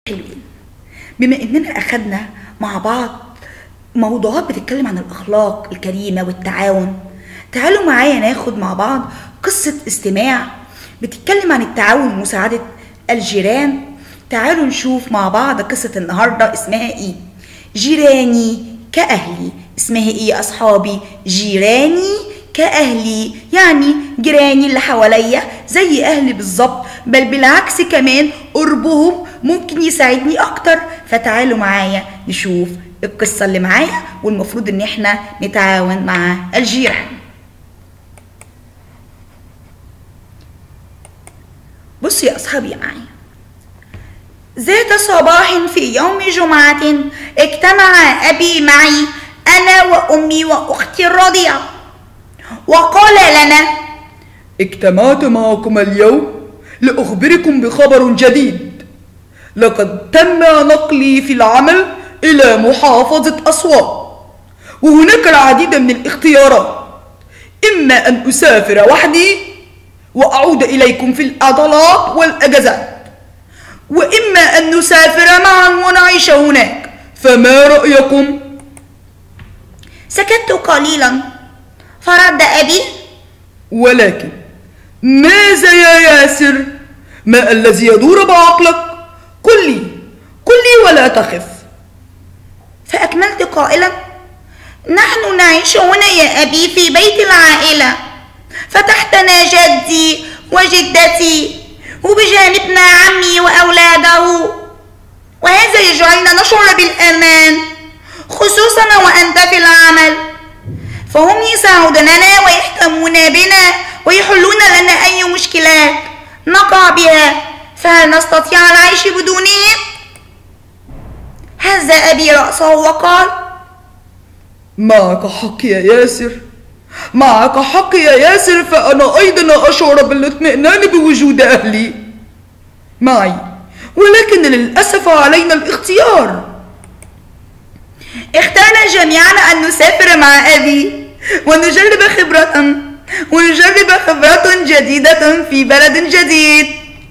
حلوين بما اننا اخدنا مع بعض موضوعات بتتكلم عن الاخلاق الكريمه والتعاون تعالوا معايا ناخد مع بعض قصه استماع بتتكلم عن التعاون ومساعده الجيران تعالوا نشوف مع بعض قصه النهارده اسمها ايه جيراني كاهلي اسمها ايه يا اصحابي جيراني كاهلي يعني جيراني اللي حواليا زي اهلي بالظبط بل بالعكس كمان قربهم ممكن يساعدني اكتر فتعالوا معايا نشوف القصة اللي معايا والمفروض ان احنا نتعاون مع الجيران بصوا يا اصحابي معايا ذات صباح في يوم جمعة اجتمع أبي معي أنا وأمي وأختي الرضيعة وقال لنا اجتمعت معكم اليوم لأخبركم بخبر جديد لقد تم نقلي في العمل إلى محافظة أسوان وهناك العديد من الاختيارات إما أن أسافر وحدي وأعود إليكم في العطلات والأجازات وإما أن نسافر معا ونعيش هناك فما رأيكم؟ سكت قليلا فرد أبي ولكن ماذا يا ياسر؟ ما الذي يدور بعقلك؟ قل لي قل لي ولا تخف فأكملت قائلا نحن نعيش هنا يا أبي في بيت العائلة فتحتنا جدي وجدتي وبجانبنا عمي وأولاده وهذا يجعلنا نشعر بالأمان خصوصا وأنت في العمل فهم يساعدوننا ويهتمون بنا ويحلون لنا أي مشكلات نقع بها فهل نستطيع العيش بدونهم؟ هز أبي رأسه وقال معك حق يا ياسر معك حق يا ياسر فأنا أيضا أشعر بالاطمئنان بوجود أهلي معي ولكن للأسف علينا الاختيار اخترنا جميعا أن نسافر مع أبي ونجرب خبرة ونجرب خبرة جديدة في بلد جديد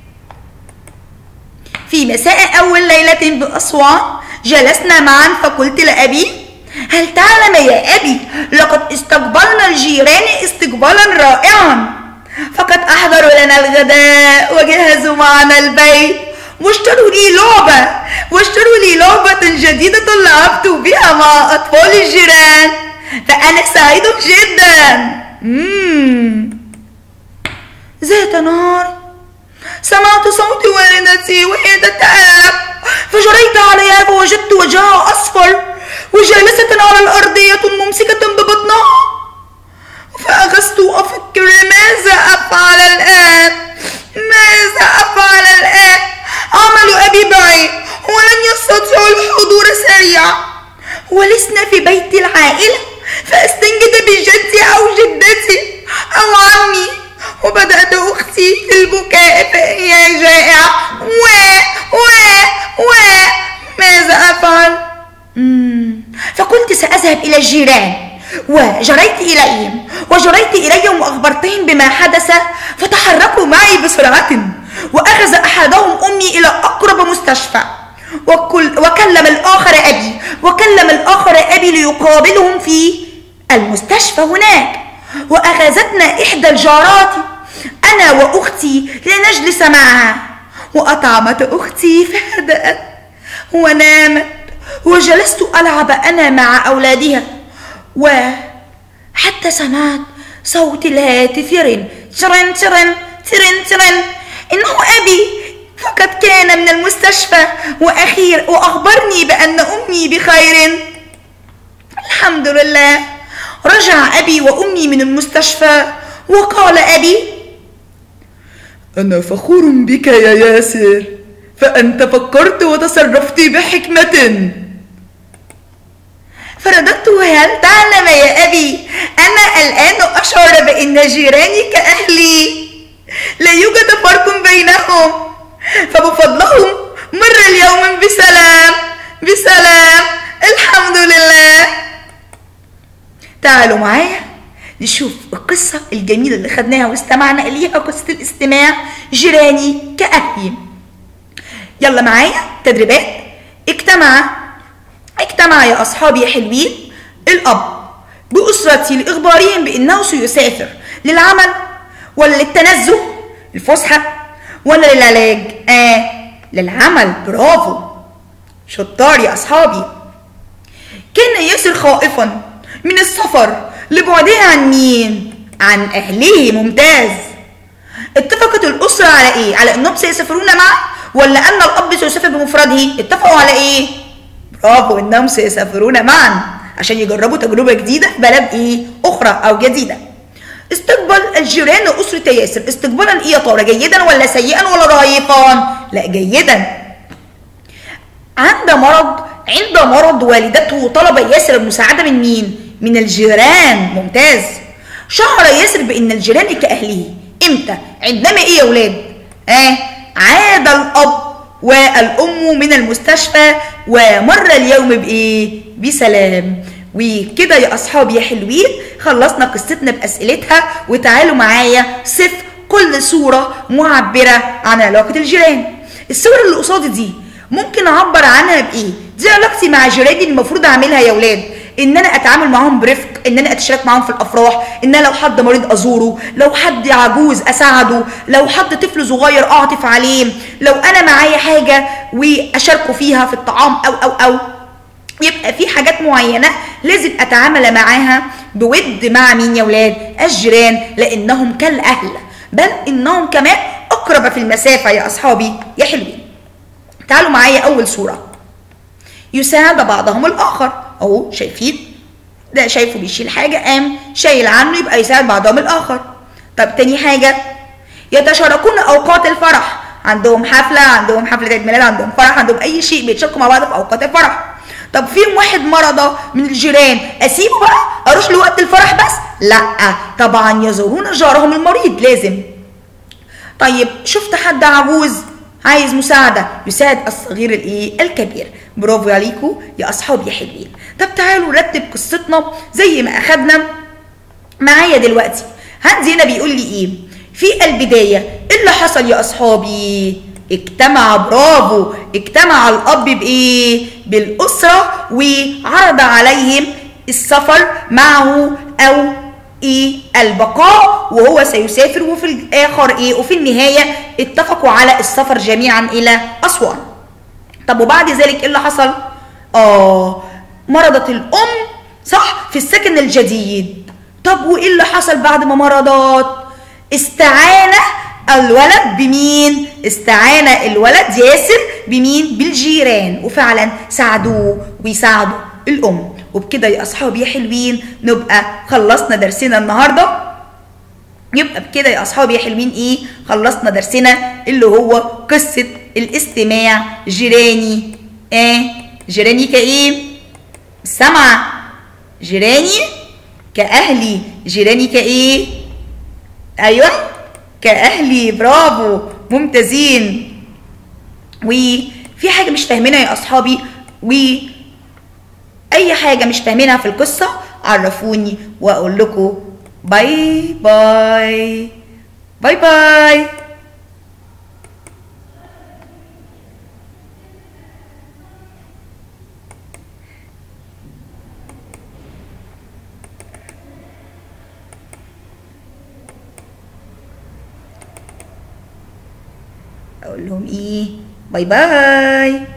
في مساء أول ليلة بأسوان جلسنا معا فقلت لأبي هل تعلم يا أبي لقد استقبلنا الجيران استقبالا رائعا فقد أحضروا لنا الغداء وجهزوا معنا البيت واشتروا لي لعبة واشتروا لي لعبة جديدة لعبت بها مع أطفال الجيران فأنا سعيد جدا مم. ذات نهار سمعت صوت والدتي وهي تتألم فجريت عليها فوجدت وجهها أصفر وجالسة على الأرضية ممسكة ببطنها فأخذت أفكر ماذا أفعل الآن ماذا أفعل الآن عمل أبي بعيد ولن يستطيع الحضور سريعا ولسنا في بيت العائلة فأستنجد بجدي أو جدتي أو عمي وبدأت أختي في البكاء فهي جائعة و و و ماذا أفعل؟ مم. فقلت سأذهب إلى الجيران وجريت إليهم وجريت إليهم وأخبرتهم بما حدث فتحركوا معي بسرعة وأخذ أحدهم أمي إلى أقرب مستشفى وكل وكلم الآخر أبي وكلم الآخر أبي ليقابلهم في المستشفى هناك وأخذتنا إحدى الجارات أنا وأختي لنجلس معها وأطعمت أختي فهدأت ونامت وجلست ألعب أنا مع أولادها وحتى سمعت صوت الهاتف يرن ترن ترن ترن ترن إنه أبي فقد كان من المستشفى وأخير وأخبرني بأن أمي بخير الحمد لله رجع أبي وأمي من المستشفى وقال أبي أنا فخور بك يا ياسر فأنت فكرت وتصرفت بحكمة فرددت هل تعلم يا أبي أنا الآن أشعر بأن جيراني كأهلي لا يوجد فرق بينهم فبفضلهم مر اليوم بسلام بسلام الحمد لله تعالوا معايا نشوف القصة الجميلة اللي خدناها واستمعنا إليها قصة الاستماع جيراني كأهلي يلا معايا تدريبات اجتمع اجتمع يا أصحابي يا حلوين الأب بأسرتي لإخبارهم بأنه سيسافر للعمل ولا للتنزه الفسحة ولا للعلاج آه للعمل برافو شطار يا أصحابي كان ياسر خائفا من السفر لبعده عن مين؟ عن أهله ممتاز اتفقت الأسرة على إيه؟ على إنهم سيسافرون معا ولا أن الأب سيسافر بمفرده؟ اتفقوا على إيه؟ برافو إنهم سيسافرون معا عشان يجربوا تجربة جديدة في بلد إيه؟ أخرى أو جديدة. استقبل الجيران أسرة ياسر استقبالا إيه يا ترى؟ جيدا ولا سيئا ولا ضعيفا؟ لا جيدا. عند مرض عند مرض والدته طلب ياسر المساعدة من مين؟ من الجيران ممتاز شعر ياسر بأن الجيران كأهله إمتى؟ عندما إيه يا ولاد؟ آه عاد الأب والأم من المستشفى ومر اليوم بإيه؟ بسلام وكده يا أصحابي يا حلوين خلصنا قصتنا بأسئلتها وتعالوا معايا صف كل صورة معبرة عن علاقة الجيران الصورة اللي قصادي دي ممكن اعبر عنها بايه دي علاقتي مع جيراني المفروض اعملها يا ولاد ان انا اتعامل معاهم برفق ان انا اتشارك معاهم في الافراح ان انا لو حد مريض ازوره لو حد عجوز اساعده لو حد طفل صغير اعطف عليه لو انا معايا حاجه واشاركه فيها في الطعام او او او يبقى في حاجات معينه لازم اتعامل معاها بود مع مين يا ولاد الجيران لانهم كالاهل بل انهم كمان اقرب في المسافه يا اصحابي يا حلوين تعالوا معايا اول صوره يساعد بعضهم الاخر اهو شايفين ده شايفه بيشيل حاجه قام شايل عنه يبقى يساعد بعضهم الاخر طب تاني حاجه يتشاركون اوقات الفرح عندهم حفله عندهم حفله عيد ميلاد عندهم فرح عندهم اي شيء بيتشاركوا مع بعض في اوقات الفرح طب فيهم واحد مرضى من الجيران اسيبه بقى اروح له وقت الفرح بس لا طبعا يزورون جارهم المريض لازم طيب شفت حد عجوز عايز مساعدة يساعد الصغير الايه الكبير برافو عليكم يا اصحابي يا حلوين طب تعالوا نرتب قصتنا زي ما اخدنا معايا دلوقتي هندي هنا بيقول لي ايه في البداية ايه اللي حصل يا اصحابي اجتمع برافو اجتمع الاب بايه بالاسرة وعرض عليهم السفر معه او ايه البقاء وهو سيسافر وفي الاخر ايه وفي النهايه اتفقوا على السفر جميعا الى اسوان طب وبعد ذلك ايه اللي حصل اه مرضت الام صح في السكن الجديد طب وايه اللي حصل بعد ما مرضت استعان الولد بمين استعان الولد ياسر بمين بالجيران وفعلا ساعدوه ويساعدوا الام وبكده يا اصحابي يا حلوين نبقى خلصنا درسنا النهارده يبقى بكده يا اصحابي يا حلوين ايه خلصنا درسنا اللي هو قصه الاستماع جيراني ايه جيراني كايه سمع جيراني كاهلي جيراني كايه ايوه كاهلي برافو ممتازين وفي حاجه مش فاهمينها يا اصحابي و اي حاجه مش فاهمينها في القصه عرفوني واقول لكم باي باي باي باي اقول لهم ايه باي باي